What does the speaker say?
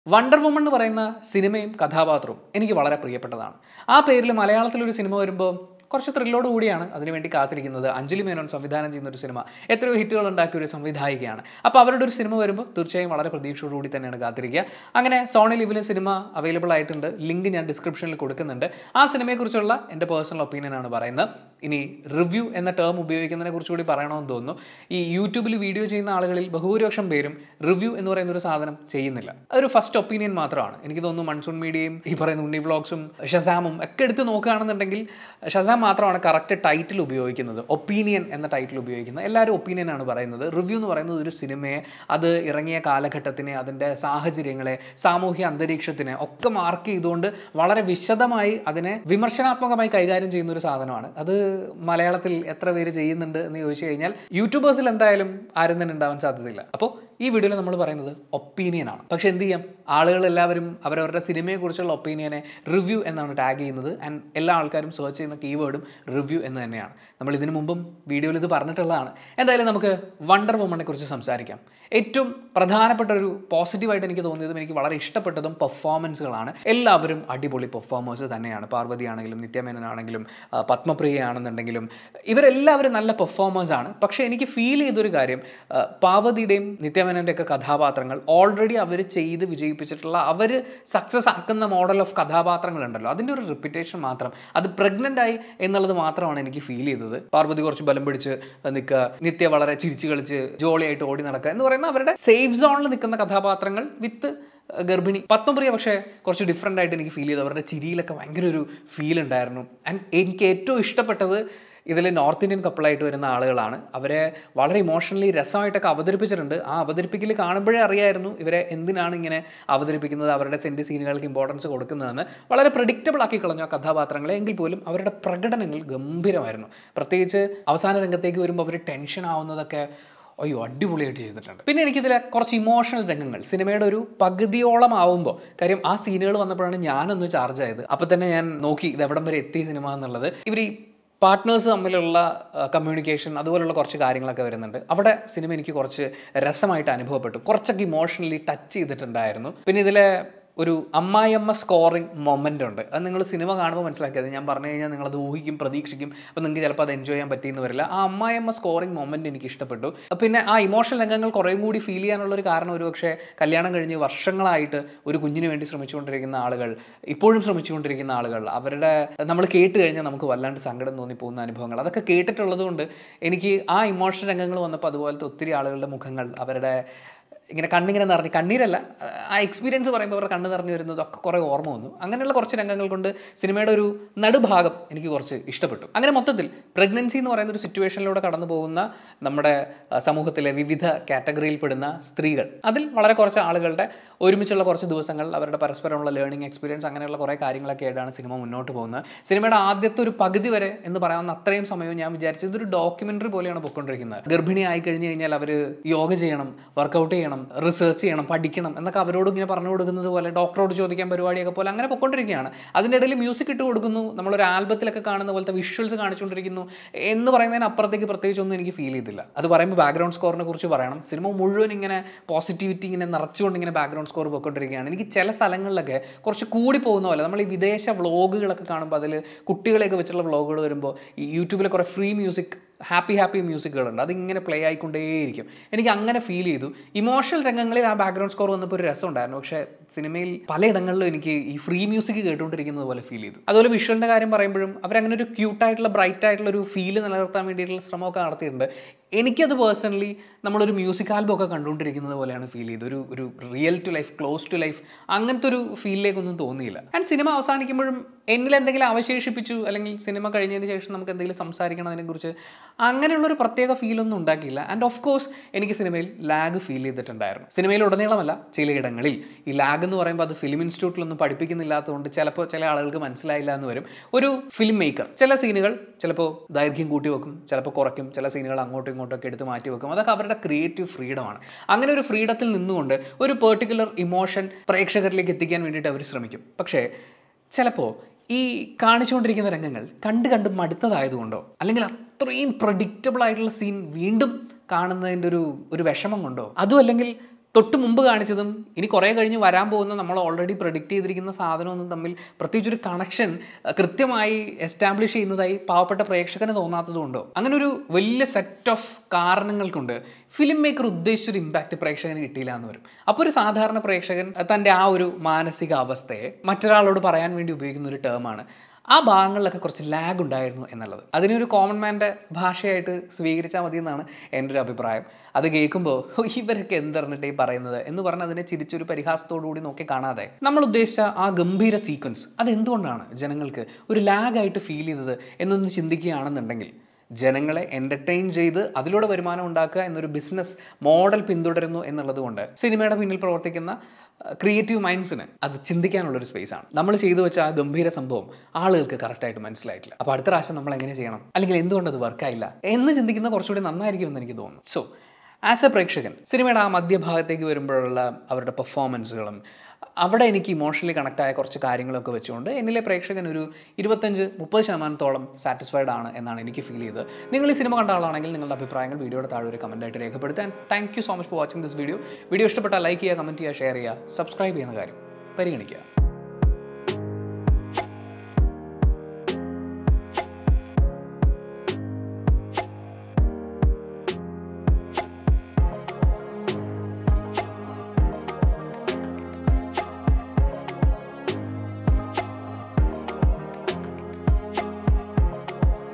wonder woman എന്ന് പറയുന്ന സിനിമയും കഥാപാത്രവും എനിക്ക് വളരെ പ്രിയപ്പെട്ടതാണ് ആ പേരിൽ മലയാളത്തിലൊരു സിനിമ വരുമ്പോൾ കുറച്ച് ത്രില്ലോട് കൂടിയാണ് അതിനുവേണ്ടി കാത്തിരിക്കുന്നത് അഞ്ജലി മേനോൻ സംവിധാനം ചെയ്യുന്ന ഒരു സിനിമ എത്രയോ ഹിറ്റുകൾ ഉണ്ടാക്കിയ ഒരു സംവിധായികയാണ് അപ്പോൾ അവരുടെ ഒരു സിനിമ വരുമ്പോൾ തീർച്ചയായും വളരെ പ്രതീക്ഷയോടുകൂടി തന്നെയാണ് കാത്തിരിക്കുക അങ്ങനെ സോണി ലിവിലും സിനിമ അവൈലബിൾ ആയിട്ടുണ്ട് ലിങ്ക് ഞാൻ ഡിസ്ക്രിപ്ഷനിൽ കൊടുക്കുന്നുണ്ട് ആ സിനിമയെക്കുറിച്ചുള്ള എൻ്റെ പേഴ്സണൽ ഒപ്പീനിയനാണ് പറയുന്നത് ഇനി റിവ്യൂ എന്ന ടേം ഉപയോഗിക്കുന്നതിനെ കുറിച്ച് കൂടി പറയണമെന്ന് തോന്നുന്നു ഈ യൂട്യൂബിൽ വീഡിയോ ചെയ്യുന്ന ആളുകളിൽ ബഹുഭൂരിപക്ഷം പേരും റിവ്യൂ എന്ന് പറയുന്ന ഒരു സാധനം ചെയ്യുന്നില്ല അതൊരു ഫസ്റ്റ് ഒപ്പീനിയൻ മാത്രമാണ് എനിക്ക് തോന്നുന്നു മൺസൂൺ മീഡിയയും ഈ പറയുന്ന ഉണ്ണി വ്ളോഗ്സും ഷസാമും ഒക്കെ എടുത്ത് നോക്കുകയാണെന്നുണ്ടെങ്കിൽ ഷസാം മാത്രമാണ് കറക്റ്റ് ടൈറ്റിൽ ഉപയോഗിക്കുന്നത് ഒപ്പീനിയൻ എന്ന ടൈറ്റിൽ ഉപയോഗിക്കുന്നത് എല്ലാവരും ഒപ്പീനിയൻ ആണ് പറയുന്നത് റിവ്യൂ എന്ന് പറയുന്നത് ഒരു സിനിമയെ അത് ഇറങ്ങിയ കാലഘട്ടത്തിനെ അതിൻ്റെ സാഹചര്യങ്ങളെ സാമൂഹ്യ അന്തരീക്ഷത്തിനെ ഒക്കെ മാർക്ക് ചെയ്തുകൊണ്ട് വളരെ വിശദമായി അതിനെ വിമർശനാത്മകമായി കൈകാര്യം ചെയ്യുന്ന ഒരു സാധനമാണ് അത് മലയാളത്തിൽ എത്ര പേര് ചെയ്യുന്നുണ്ട് എന്ന് ചോദിച്ചു കഴിഞ്ഞാൽ യൂട്യൂബേഴ്സിൽ എന്തായാലും ആരും തന്നെ ഉണ്ടാവാൻ സാധ്യതയില്ല അപ്പോൾ ഈ വീഡിയോയിൽ നമ്മൾ പറയുന്നത് ഒപ്പീനിയൻ ആണ് പക്ഷെ എന്ത് ചെയ്യാം ആളുകൾ എല്ലാവരും അവരവരുടെ സിനിമയെക്കുറിച്ചുള്ള ഒപ്പീനിയനെ റിവ്യൂ എന്നാണ് ടാഗ് ചെയ്യുന്നത് ആൻഡ് എല്ലാ ആൾക്കാരും സെർച്ച് ചെയ്യുന്ന കീവേഡും റിവ്യൂ എന്ന് തന്നെയാണ് നമ്മൾ ഇതിനു മുമ്പും വീഡിയോയിൽ ഇത് പറഞ്ഞിട്ടുള്ളതാണ് എന്തായാലും നമുക്ക് വണ്ടർ വുമണിനെ കുറിച്ച് സംസാരിക്കാം ഏറ്റവും പ്രധാനപ്പെട്ട ഒരു പോസിറ്റീവായിട്ട് എനിക്ക് തോന്നിയതും എനിക്ക് വളരെ ഇഷ്ടപ്പെട്ടതും പെർഫോമൻസുകളാണ് എല്ലാവരും അടിപൊളി പെർഫോമേഴ്സ് തന്നെയാണ് പാർവതി ആണെങ്കിലും നിത്യമേനനാണെങ്കിലും ആ, പത്മപ്രിയ ആണെന്നുണ്ടെങ്കിലും ഇവരെല്ലാവരും നല്ല പെർഫോമേഴ്സ് ആണ് പക്ഷേ എനിക്ക് ഫീൽ ചെയ്തൊരു കാര്യം ആ, പാർവതിയുടെയും നിത്യമേനൻ്റെ ഒക്കെ കഥാപാത്രങ്ങൾ ഓൾറെഡി അവർ ചെയ്ത് വിജയിപ്പിച്ചിട്ടുള്ള അവർ സക്സസ് ആക്കുന്ന മോഡൽ ഓഫ് കഥാപാത്രങ്ങളുണ്ടല്ലോ അതിൻ്റെ ഒരു റിപ്പിറ്റേഷൻ മാത്രം അത് പ്രഗ്നൻ്റ് ആയി എന്നുള്ളത് മാത്രമാണ് എനിക്ക് ഫീൽ ചെയ്തത് പാർവതി കുറച്ച് ബലം പിടിച്ച് നിൽക്കുക നിത്യ വളരെ ചിരിച്ചു കളിച്ച് ജോളിയായിട്ട് ഓടി നടക്കുക എന്ന് പറയുന്ന അവരുടെ സേഫ് സോണിൽ നിൽക്കുന്ന കഥാപാത്രങ്ങൾ വിത്ത് ഗർഭിണി പത്മപ്രിയ പക്ഷേ കുറച്ച് ഡിഫറെൻ്റ് ആയിട്ട് എനിക്ക് ഫീൽ ചെയ്തു അവരുടെ ചിരിയിലൊക്കെ ഭയങ്കര ഒരു ഫീൽ ഉണ്ടായിരുന്നു ആൻഡ് എനിക്ക് ഏറ്റവും ഇഷ്ടപ്പെട്ടത് ഇതിൽ നോർത്ത് ഇന്ത്യൻ കപ്പിളായിട്ട് വരുന്ന ആളുകളാണ് അവരെ വളരെ ഇമോഷണലി രസമായിട്ടൊക്കെ അവതരിപ്പിച്ചിട്ടുണ്ട് ആ അവതരിപ്പിക്കൽ കാണുമ്പോഴേ അറിയായിരുന്നു ഇവരെ എന്തിനാണ് ഇങ്ങനെ അവതരിപ്പിക്കുന്നത് അവരുടെ സെൻറ്റ് സീനുകൾക്ക് ഇമ്പോർട്ടൻസ് കൊടുക്കുന്നതെന്ന് വളരെ പ്രഡിക്റ്റബിൾ ആക്കി കളഞ്ഞു ആ കഥാപാത്രങ്ങളെ എങ്കിൽ പോലും അവരുടെ പ്രകടനങ്ങൾ ഗംഭീരമായിരുന്നു പ്രത്യേകിച്ച് അവസാന രംഗത്തേക്ക് വരുമ്പോൾ അവർ ടെൻഷൻ ആവുന്നതൊക്കെ അയ്യോ അടിപൊളിയായിട്ട് ചെയ്തിട്ടുണ്ട് പിന്നെ എനിക്കിതിലെ കുറച്ച് ഇമോഷണൽ രംഗങ്ങൾ സിനിമയുടെ ഒരു പകുതിയോളം ആവുമ്പോൾ കാര്യം ആ സീനുകൾ വന്നപ്പോഴാണ് ഞാനൊന്ന് ചാർജ് ആയത് അപ്പോൾ തന്നെ ഞാൻ നോക്കി ഇത് എവിടം വരെ എത്തി സിനിമ എന്നുള്ളത് ഇവർ ഈ പാർട്ട്നേഴ്സ് തമ്മിലുള്ള കമ്മ്യൂണിക്കേഷൻ അതുപോലുള്ള കുറച്ച് കാര്യങ്ങളൊക്കെ വരുന്നുണ്ട് അവിടെ സിനിമ എനിക്ക് കുറച്ച് രസമായിട്ട് അനുഭവപ്പെട്ടു കുറച്ചൊക്കെ ഇമോഷണലി ടച്ച് ചെയ്തിട്ടുണ്ടായിരുന്നു പിന്നെ ഇതിലെ ഒരു അമ്മായിയമ്മ സ്കോറിംഗ് മൊമെൻ്റ് ഉണ്ട് അത് നിങ്ങൾ സിനിമ കാണുമ്പോൾ മനസ്സിലാക്കിയത് ഞാൻ പറഞ്ഞു കഴിഞ്ഞാൽ നിങ്ങളത് ഊഹിക്കും പ്രതീക്ഷിക്കും അപ്പോൾ നിങ്ങൾക്ക് ചിലപ്പോൾ അത് എൻജോയ് ചെയ്യാൻ പറ്റിയെന്ന് വരില്ല ആ അമ്മായിയമ്മ സ്കോറിംഗ് മൊമെൻ്റ് എനിക്ക് ഇഷ്ടപ്പെട്ടു പിന്നെ ആ ഇമോഷണൽ രംഗങ്ങൾ കുറേയും കൂടി ഫീൽ ചെയ്യാനുള്ള ഒരു കാരണം ഒരു പക്ഷേ കല്യാണം കഴിഞ്ഞ് വർഷങ്ങളായിട്ട് ഒരു കുഞ്ഞിന് വേണ്ടി ശ്രമിച്ചുകൊണ്ടിരിക്കുന്ന ആളുകൾ ഇപ്പോഴും ശ്രമിച്ചുകൊണ്ടിരിക്കുന്ന ആളുകൾ അവരുടെ നമ്മൾ കേട്ട് കഴിഞ്ഞാൽ നമുക്ക് വല്ലാണ്ട് സങ്കടം തോന്നിപ്പോകുന്ന അനുഭവങ്ങൾ അതൊക്കെ കേട്ടിട്ടുള്ളത് കൊണ്ട് എനിക്ക് ആ ഇമോഷണൽ രംഗങ്ങൾ വന്നപ്പോൾ അതുപോലത്തെ ഒത്തിരി ആളുകളുടെ മുഖങ്ങൾ അവരുടെ ഇങ്ങനെ കണ്ണിങ്ങനെ നിറഞ്ഞ് കണ്ണീരല്ല ആ എക്സ്പീരിയൻസ് പറയുമ്പോൾ അവരുടെ കണ്ണ് നിറഞ്ഞു വരുന്നതൊക്കെ കുറേ ഓർമ്മ വന്നു അങ്ങനെയുള്ള കുറച്ച് രംഗങ്ങൾ കൊണ്ട് സിനിമയുടെ ഒരു നടുഭാഗം എനിക്ക് കുറച്ച് ഇഷ്ടപ്പെട്ടു അങ്ങനെ മൊത്തത്തിൽ പ്രഗ്നൻസി എന്ന് പറയുന്ന ഒരു സിറ്റുവേഷനിലൂടെ കടന്നു പോകുന്ന നമ്മുടെ ആ, സമൂഹത്തിലെ വിവിധ കാറ്റഗറിയിൽപ്പെടുന്ന സ്ത്രീകൾ അതിൽ വളരെ കുറച്ച് ആളുകളുടെ ഒരുമിച്ചുള്ള കുറച്ച് ദിവസങ്ങൾ അവരുടെ പരസ്പരമുള്ള ലേണിംഗ് എക്സ്പീരിയൻസ് അങ്ങനെയുള്ള കുറേ കാര്യങ്ങളൊക്കെ ആയിട്ടാണ് സിനിമ മുന്നോട്ട് പോകുന്നത് സിനിമയുടെ ആദ്യത്തെ ഒരു പകുതി വരെ എന്ന് പറയാവുന്ന അത്രയും സമയവും ഞാൻ വിചാരിച്ചത് ഇതൊരു ഡോക്യുമെൻ്ററി പോലെയാണ് പൊയ്ക്കൊണ്ടിരിക്കുന്നത് ഗർഭിണി ആയി കഴിഞ്ഞ് കഴിഞ്ഞാൽ അവർ യോഗ ചെയ്യണം വർക്കൗട്ട് ചെയ്യണം റിസർച്ച് ചെയ്യണം പഠിക്കണം എന്നൊക്കെ അവരോട് ഇങ്ങനെ പറഞ്ഞു കൊടുക്കുന്നത് പോലെ ഡോക്ടറോട് ചോദിക്കാൻ പരിപാടിയൊക്കെ പോലെ അങ്ങനെ പൊയ്ക്കൊണ്ടിരിക്കുകയാണ് അതിൻ്റെ ഇടയിൽ മ്യൂസിക് ഇട്ട് കൊടുക്കുന്നു നമ്മളൊരു ആൽബത്തിലൊക്കെ കാണുന്ന പോലത്തെ വിഷ്വൽസ് കാണിച്ചുകൊണ്ടിരിക്കുന്നു എന്ന് പറയുന്നതിന് അപ്പുറത്തേക്ക് പ്രത്യേകിച്ചൊന്നും എനിക്ക് ഫീൽ ചെയ്തില്ല അത് പറയുമ്പോൾ ബാക്ക്ഗ്രൗണ്ട് സ്കോറിനെ കുറിച്ച് പറയണം സിനിമ മുഴുവൻ ഇങ്ങനെ പോസിറ്റിവിറ്റി ഇങ്ങനെ നിറച്ചുകൊണ്ട് ഇങ്ങനെ ബാക്ക്ഗ്രൗണ്ട് സ്കോർ പോയിക്കൊണ്ടിരിക്കുകയാണ് എനിക്ക് ചില സ്ഥലങ്ങളിലൊക്കെ കുറച്ച് കൂടി പോകുന്ന പോലെ നമ്മൾ ഈ വിദേശ വ്ളോഗുകളൊക്കെ കാണുമ്പോൾ അതിൽ കുട്ടികളെയൊക്കെ വെച്ചുള്ള വ്ളോഗുകൾ വരുമ്പോൾ ഈ യൂട്യൂബിലെ കുറേ ഫ്രീ മ്യൂസിക് ഹാപ്പി ഹാപ്പി മ്യൂസിക്കുകളുണ്ട് അതിങ്ങനെ പ്ലേ ആയിക്കൊണ്ടേയിരിക്കും എനിക്ക് അങ്ങനെ ഫീൽ ചെയ്തു ഇമോഷണൽ രംഗങ്ങളിൽ ആ ബാക്ക്ഗ്രൗണ്ട് സ്കോർ വന്നപ്പോൾ ഒരു രസം ഉണ്ടായിരുന്നു പക്ഷേ സിനിമയിൽ പലയിടങ്ങളിലും എനിക്ക് ഈ ഫ്രീ മ്യൂസിക് കേട്ടുകൊണ്ടിരിക്കുന്നത് പോലെ ഫീൽ ചെയ്തു അതുപോലെ വിഷ്വലിൻ്റെ കാര്യം പറയുമ്പോഴും അവരങ്ങനെ ഒരു ക്യൂട്ടായിട്ടുള്ള ബ്രൈറ്റ് ആയിട്ടുള്ള ഒരു ഫീല് നിലനിർത്താൻ വേണ്ടിയിട്ടുള്ള ശ്രമമൊക്കെ നടത്തിയിട്ടുണ്ട് എനിക്കത് പേഴ്സണലി നമ്മളൊരു മ്യൂസിക് ആൽബം ഒക്കെ കണ്ടുകൊണ്ടിരിക്കുന്നത് പോലെയാണ് ഫീൽ ചെയ്തത് ഒരു ഒരു real to life close to life അങ്ങനത്തെ ഒരു ഫീലിലേക്കൊന്നും തോന്നിയില്ല ആൻഡ് സിനിമ അവസാനിക്കുമ്പോഴും എന്നിൽ എന്തെങ്കിലും അവശേഷിപ്പിച്ചു അല്ലെങ്കിൽ സിനിമ കഴിഞ്ഞതിന് ശേഷം നമുക്ക് എന്തെങ്കിലും സംസാരിക്കണം അതിനെക്കുറിച്ച് അങ്ങനെയുള്ളൊരു പ്രത്യേക ഫീലൊന്നും ഉണ്ടാക്കിയില്ല ആൻഡ് ഓഫ് കോഴ്സ് എനിക്ക് സിനിമയിൽ ലാഗ് ഫീൽ ചെയ്തിട്ടുണ്ടായിരുന്നു സിനിമയിൽ ഉടനീളമല്ല ചിലയിടങ്ങളിൽ ഈ ലാഗ് എന്ന് പറയുമ്പോൾ അത് ഫിലിം ഇൻസ്റ്റിറ്റ്യൂട്ടിലൊന്നും പഠിപ്പിക്കുന്നില്ലാത്തതുകൊണ്ട് ചിലപ്പോൾ ചില ആളുകൾക്ക് മനസ്സിലായില്ല എന്ന് വരും ഒരു ഫിലിം മേക്കർ ചില സീനുകൾ ചിലപ്പോൾ ദൈർഘ്യം കൂട്ടി വെക്കും ചിലപ്പോൾ കുറയ്ക്കും ചില സീനുകൾ അങ്ങോട്ടും ഇങ്ങോട്ടും ഒക്കെ എടുത്ത് മാറ്റി വെക്കും അതൊക്കെ അവരുടെ ക്രിയേറ്റീവ് ഫ്രീഡമാണ് അങ്ങനെ ഒരു ഫ്രീഡത്തിൽ നിന്നുകൊണ്ട് ഒരു പെർട്ടിക്കുലർ ഇമോഷൻ പ്രേക്ഷകരിലേക്ക് എത്തിക്കാൻ വേണ്ടിയിട്ട് അവർ ശ്രമിക്കും പക്ഷേ ചിലപ്പോൾ ഈ കാണിച്ചുകൊണ്ടിരിക്കുന്ന രംഗങ്ങൾ കണ്ട് കണ്ട് മടുത്തതായതുകൊണ്ടോ അല്ലെങ്കിൽ അത്രയും പ്രഡിക്റ്റബിൾ ആയിട്ടുള്ള സീൻ വീണ്ടും കാണുന്നതിൻ്റെ ഒരു ഒരു വിഷമം കൊണ്ടോ അതും അല്ലെങ്കിൽ തൊട്ട് മുമ്പ് കാണിച്ചതും ഇനി കുറേ കഴിഞ്ഞ് വരാൻ പോകുന്ന നമ്മൾ ഓൾറെഡി പ്രഡിക്റ്റ് ചെയ്തിരിക്കുന്ന സാധനമൊന്നും തമ്മിൽ പ്രത്യേകിച്ച് ഒരു കണക്ഷൻ കൃത്യമായി എസ്റ്റാബ്ലിഷ് ചെയ്യുന്നതായി പാവപ്പെട്ട പ്രേക്ഷകന് തോന്നാത്തതുകൊണ്ടോ അങ്ങനെ ഒരു വലിയ സെറ്റ് ഓഫ് കാരണങ്ങൾ കൊണ്ട് ഫിലിം മേക്കർ ഉദ്ദേശിച്ചൊരു ഇമ്പാക്റ്റ് പ്രേക്ഷകന് കിട്ടിയില്ല എന്ന് വരും അപ്പോൾ ഒരു സാധാരണ പ്രേക്ഷകൻ തൻ്റെ ആ ഒരു മാനസിക അവസ്ഥയെ മറ്റൊരാളോട് പറയാൻ വേണ്ടി ഉപയോഗിക്കുന്ന ഒരു ടേമാണ് ആ ഭാഗങ്ങളിലൊക്കെ കുറച്ച് ലാഗ് ഉണ്ടായിരുന്നു എന്നുള്ളത് അതിനൊരു കോമൺ മാൻ്റെ ഭാഷയായിട്ട് സ്വീകരിച്ചാൽ മതി എന്നാണ് എൻ്റെ ഒരു അഭിപ്രായം അത് കേൾക്കുമ്പോൾ "ഹോ, ഇവരൊക്കെ എന്തറിഞ്ഞിട്ട് ഈ പറയുന്നത് എന്ന് പറഞ്ഞ് അതിനെ ചിരിച്ചൊരു പരിഹാസത്തോടു കൂടി നോക്കി കാണാതെ നമ്മൾ ഉദ്ദേശിച്ച ആ ഗംഭീര സീക്വൻസ് അതെന്തുകൊണ്ടാണ് ജനങ്ങൾക്ക് ഒരു ലാഗായിട്ട് ഫീൽ ചെയ്തത് എന്നൊന്ന് ചിന്തിക്കുകയാണെന്നുണ്ടെങ്കിൽ ജനങ്ങളെ എൻ്റർടൈൻ ചെയ്ത് അതിലൂടെ വരുമാനം ഉണ്ടാക്കുക എന്നൊരു ബിസിനസ് മോഡൽ പിന്തുടരുന്നു എന്നുള്ളത് കൊണ്ട് സിനിമയുടെ പിന്നിൽ പ്രവർത്തിക്കുന്ന ക്രിയേറ്റീവ് മൈൻഡ്സിന് അത് ചിന്തിക്കാനുള്ളൊരു സ്പേസ് ആണ് നമ്മൾ ചെയ്തു വെച്ച ആ ഗംഭീര സംഭവം ആളുകൾക്ക് കറക്റ്റായിട്ട് മനസ്സിലായിട്ടില്ല അപ്പോൾ അടുത്ത പ്രാവശ്യം നമ്മൾ എങ്ങനെ ചെയ്യണം അല്ലെങ്കിൽ എന്തുകൊണ്ട് അത് വർക്കായില്ല എന്ന് ചിന്തിക്കുന്ന കുറച്ചുകൂടി നന്നായിരിക്കുമെന്ന് എനിക്ക് തോന്നുന്നു സോ ആസ് എ പ്രേക്ഷകൻ സിനിമയുടെ ആ മധ്യഭാഗത്തേക്ക് വരുമ്പോഴുള്ള അവരുടെ പെർഫോമൻസുകളും അവിടെ എനിക്ക് ഇമോഷണലി കണക്ട് ആയ കുറച്ച് കാര്യങ്ങളൊക്കെ വെച്ചുകൊണ്ട് എന്നിലെ പ്രേക്ഷകൻ ഒരു ഇരുപത്തഞ്ച് മുപ്പത് ശതമാനത്തോളം സാറ്റിസ്ഫൈഡ് ആണ് എന്നാണ് എനിക്ക് ഫീൽ ചെയ്തത് നിങ്ങൾ ഈ സിനിമ കണ്ട ആളാണെങ്കിൽ നിങ്ങളുടെ അഭിപ്രായങ്ങൾ വീഡിയോയുടെ താഴെ ഒരു കമൻറ്റായിട്ട് രേഖപ്പെടുത്താൻ thank you so much for watching this video video ഇഷ്ടപ്പെട്ടാൽ ലൈക്ക് ചെയ്യുക കമൻറ്റ് ചെയ്യുക ഷെയർ ചെയ്യുക സബ്സ്ക്രൈബ് ചെയ്യുന്ന കാര്യം പരിഗണിക്കുക